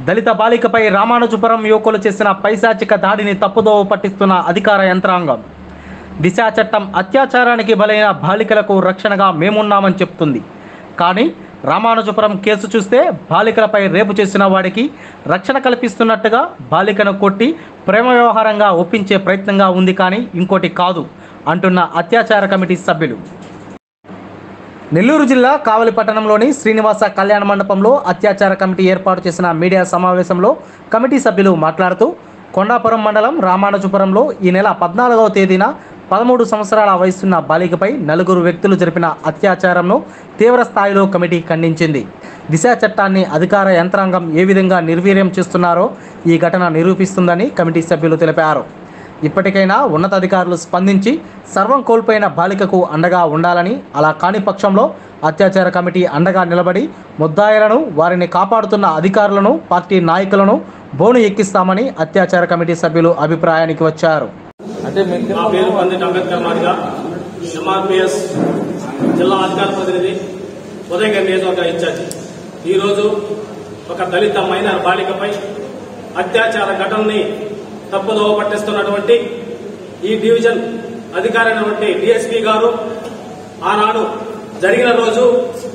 దళిత బాలికపై రామానుజపురం యువకులు చేసిన పైశాచిక దాడిని తప్పుదోవ పట్టిస్తున్న అధికార యంత్రాంగం దిశ చట్టం అత్యాచారానికి బలైన బాలికలకు రక్షణగా మేమున్నామని చెప్తుంది కానీ రామానుజపురం కేసు చూస్తే బాలికలపై రేపు చేసిన వాడికి రక్షణ కల్పిస్తున్నట్టుగా బాలికను కొట్టి ప్రేమ వ్యవహారంగా ఒప్పించే ప్రయత్నంగా ఉంది కానీ ఇంకోటి కాదు అంటున్న అత్యాచార కమిటీ సభ్యులు నెల్లూరు జిల్లా కావలి పట్టణంలోని శ్రీనివాస కళ్యాణ మండపంలో అత్యాచార కమిటీ ఏర్పాటు చేసిన మీడియా సమావేశంలో కమిటీ సభ్యులు మాట్లాడుతూ కొండాపురం మండలం రామానుజపురంలో ఈ నెల పద్నాలుగవ తేదీన పదమూడు సంవత్సరాల వయసున్న బాలికపై నలుగురు వ్యక్తులు జరిపిన అత్యాచారంను తీవ్ర స్థాయిలో కమిటీ ఖండించింది దిశ చట్టాన్ని అధికార యంత్రాంగం ఏ విధంగా నిర్వీర్యం చేస్తున్నారో ఈ ఘటన నిరూపిస్తుందని కమిటీ సభ్యులు తెలిపారు ఇప్పటికైనా ఉన్నతాధికారులు స్పందించి సర్వం కోల్పోయిన బాలికకు అండగా ఉండాలని అలా కాని పక్షంలో అత్యాచార కమిటీ అండగా నిలబడి ముద్దాయిలను వారిని కాపాడుతున్న అధికారులను పార్టీ నాయకులను బోను ఎక్కిస్తామని అత్యాచార కమిటీ సభ్యులు అభిప్రాయానికి వచ్చారు అంటే మీకు నా పేరు పండిట్ అంబేద్కర్ మాదిగ ఎంఆర్పిఎస్ జిల్లా అధికార ప్రతినిధి ఉదయగిరి నియోజకవర్గ ఇన్ఛార్జి ఈరోజు ఒక దళిత మైనర్ బాలికపై అత్యాచార ఘటనని తప్పుదోవ పట్టిస్తున్నటువంటి ఈ డివిజన్ అధికారి అయినటువంటి డిఎస్పీ గారు ఆనాడు జరిగిన రోజు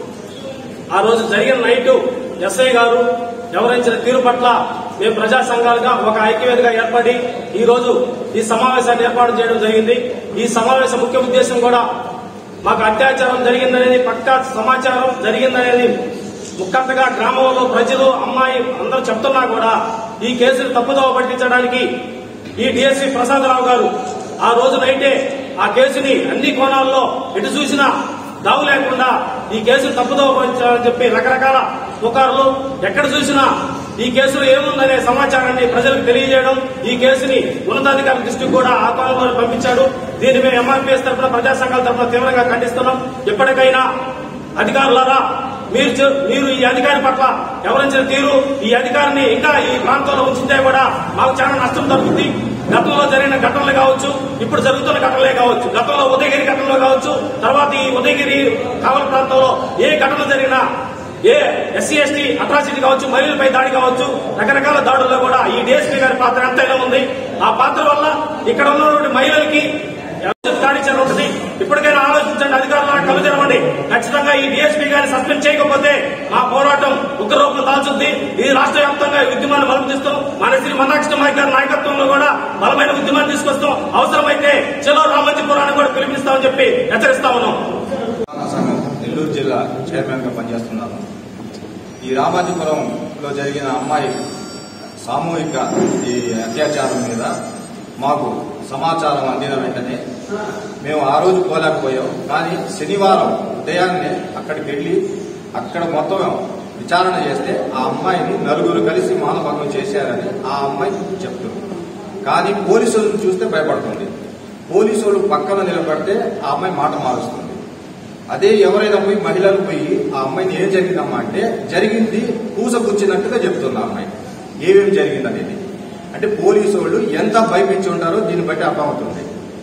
ఆ రోజు జరిగిన నైట్ ఎస్ఐ గారు వ్యవహరించిన తీరు పట్ల మేము ప్రజా సంఘాలుగా ఒక ఐక్యవేదిగా ఏర్పడి ఈ రోజు ఈ సమావేశాన్ని ఏర్పాటు చేయడం జరిగింది ఈ సమావేశ ముఖ్య ఉద్దేశం కూడా మాకు అత్యాచారం జరిగిందనేది పక్కా సమాచారం జరిగిందనేది ముఖ్యంగా గ్రామంలో ప్రజలు అమ్మాయి అందరూ చెప్తున్నా కూడా ఈ కేసును తప్పుదోవ పట్టించడానికి ఈ డిఎస్పీ ప్రసాదరావు గారు ఆ రోజు నైటే ఆ కేసుని అన్ని కోణాల్లో ఎటు చూసినా దావు లేకుండా ఈ కేసును తప్పుదోవ పట్టించాలని చెప్పి రకరకాల పుకార్లు ఎక్కడ చూసినా ఈ కేసులో ఏముందనే సమాచారాన్ని ప్రజలకు తెలియజేయడం ఈ కేసుని ఉన్నతాధికారుల దృష్టికి కూడా ఆ కోణంలో పంపించాడు దీన్ని మేము ఎంఆర్పీఎస్ తరఫున ప్రజా సంఘాల తరఫున తీవ్రంగా ఖండిస్తున్నాం ఎప్పటికైనా అధికారులారా మీరు చే- మీరు ఈ అధికారి పట్ల వ్యవహరించిన తీరు ఈ అధికారిని ఇంకా ఈ ప్రాంతంలో ఉంచితే కూడా మాకు చాలా నష్టం జరుగుతుంది గతంలో జరిగిన ఘటనలు కావచ్చు ఇప్పుడు జరుగుతున్న ఘటనలే కావచ్చు గతంలో ఉదయగిరి ఘటనలో కావచ్చు తర్వాత ఈ ఉదయగిరి కావల ప్రాంతంలో ఏ ఘటన జరిగినా ఏ ఎస్సీ ఎస్టీ అట్రాసిటీ కావచ్చు మహిళలపై దాడి కావచ్చు రకరకాల దాడుల్లో కూడా ఈ డిఎస్పీ గారి పాత్ర ఎంతైనా ఉంది ఆ పాత్ర వల్ల ఇక్కడ ఉన్నటువంటి మహిళలకి కార్యాచరణ ఉంటుంది ఇప్పటికైనా ఆలోచించండి అధికారులను కలు తెరవండి ఖచ్చితంగా ఈ డిఎస్పీ గారిని సస్పెండ్ చేయకపోతే మా పోరాటం ఉగ్రరూపం దాల్చుద్ది ఇది రాష్ట్ర వ్యాప్తంగా ఈ ఉద్యమాన్ని బలపడిస్తాం మన శ్రీ మన్నాకృష్ణ నాయక్ గారి నాయకత్వంలో కూడా బలమైన ఉద్యమాన్ని తీసుకొస్తాం అవసరమైతే చలో రామంజపురాన్ని కూడా పిలిపిస్తామని చెప్పి హెచ్చరిస్తా ఉన్నాం సంఘం నెల్లూరు జిల్లా చైర్మన్ గా పనిచేస్తున్నాను ఈ రామాజీపురంలో జరిగిన అమ్మాయి సామూహిక ఈ అత్యాచారం మీద మాకు సమాచారం అందిన వెంటనే మేము ఆ రోజు పోలేకపోయాం కానీ శనివారం ఉదయాన్నే అక్కడికి వెళ్ళి అక్కడ మొత్తం విచారణ చేస్తే ఆ అమ్మాయిని నలుగురు కలిసి మానభంగం చేశారని ఆ అమ్మాయి చెప్తుంది కానీ పోలీసులను చూస్తే భయపడుతుంది పోలీసులు పక్కన నిలబడితే ఆ అమ్మాయి మాట మారుస్తుంది అదే ఎవరైనా పోయి మహిళలు పోయి ఆ అమ్మాయిని ఏం జరిగిందమ్మా అంటే జరిగింది పూసగుచ్చినట్టుగా చెప్తుంది ఆ అమ్మాయి ఏమేమి జరిగింది అనేది అంటే పోలీసు వాళ్ళు ఎంత భయపించి ఉంటారో దీన్ని బట్టి అర్థమవుతుంది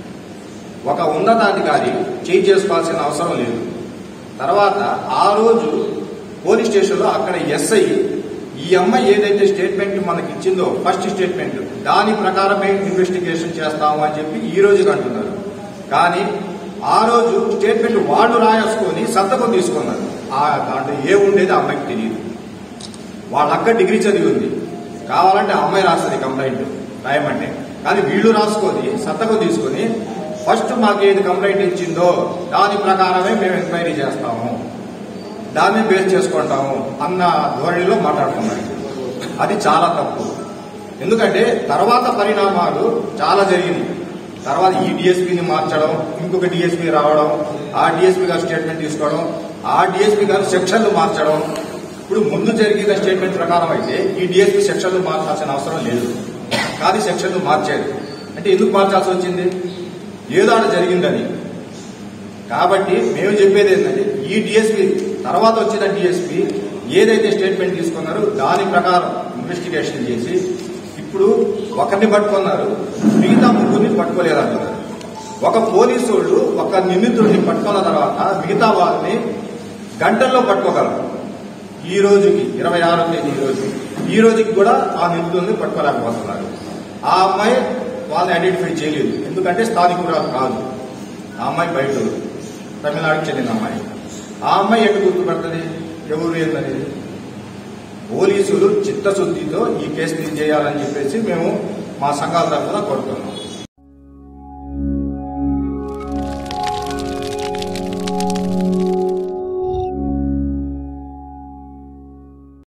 ఒక ఉన్నతాధికారి చేయి చేసుకోవాల్సిన అవసరం లేదు తర్వాత ఆ రోజు పోలీస్ స్టేషన్లో అక్కడ ఎస్ఐ ఈ అమ్మాయి ఏదైతే స్టేట్మెంట్ మనకి ఇచ్చిందో ఫస్ట్ స్టేట్మెంట్ దాని ప్రకారమే ఇన్వెస్టిగేషన్ చేస్తాము అని చెప్పి ఈ రోజు అంటున్నారు కానీ ఆ రోజు స్టేట్మెంట్ వాళ్ళు రాయేసుకొని సంతకం తీసుకున్నారు ఆ దాంట్లో ఏ ఉండేది ఆ అమ్మాయికి తెలియదు వాళ్ళ అక్క డిగ్రీ చదివి ఉంది కావాలంటే ఆ అమ్మాయి రాస్తుంది కంప్లైంట్ రాయమంటే కానీ వీళ్ళు రాసుకొని సంతకం తీసుకొని ఫస్ట్ మాకు ఏది కంప్లైంట్ ఇచ్చిందో దాని ప్రకారమే మేము ఎంక్వైరీ చేస్తాము దాన్ని బేస్ చేసుకుంటాము అన్న ధోరణిలో మాట్లాడుతున్నారు అది చాలా తప్పు ఎందుకంటే తర్వాత పరిణామాలు చాలా జరిగింది తర్వాత ఈ డిఎస్పీని మార్చడం ఇంకొక డిఎస్పీ రావడం ఆ డిఎస్పీ గారు స్టేట్మెంట్ తీసుకోవడం ఆ డిఎస్పీ గారు సెక్షన్లు మార్చడం ఇప్పుడు ముందు జరిగిన స్టేట్మెంట్ ప్రకారం అయితే ఈ డిఎస్పీ సెక్షన్లు మార్చాల్సిన అవసరం లేదు కానీ సెక్షన్లు మార్చారు అంటే ఎందుకు మార్చాల్సి వచ్చింది ఏదో ఆడ జరిగిందని కాబట్టి మేము చెప్పేది ఏంటంటే ఈ డిఎస్పీ తర్వాత వచ్చిన డిఎస్పీ ఏదైతే స్టేట్మెంట్ తీసుకున్నారో దాని ప్రకారం ఇన్వెస్టిగేషన్ చేసి ఇప్పుడు ఒకరిని పట్టుకున్నారు మిగతా ముగ్గురిని పట్టుకోలేదంటున్నారు ఒక పోలీసు వాళ్ళు ఒక నిందితుడిని పట్టుకున్న తర్వాత మిగతా వాళ్ళని గంటల్లో పట్టుకోగలరు ఈ రోజుకి ఇరవై ఆరో తేదీ ఈ రోజు ఈ రోజుకి కూడా ఆ నిందితుల్ని పట్టుకోలేకపోతున్నారు ఆ అమ్మాయి వాళ్ళని ఐడెంటిఫై చేయలేదు ఎందుకంటే స్థానికురాలు కాదు ఆ అమ్మాయి బయట ఊరు. తమిళనాడుకి చెందిన అమ్మాయి ఆ అమ్మాయి ఎటు గుర్తుపడుతుంది ఎవరు ఏందనేది పోలీసులు చిత్తశుద్ధితో ఈ కేసు చేయాలని చెప్పేసి మేము మా సంఘాల తరఫున కోరుతున్నాం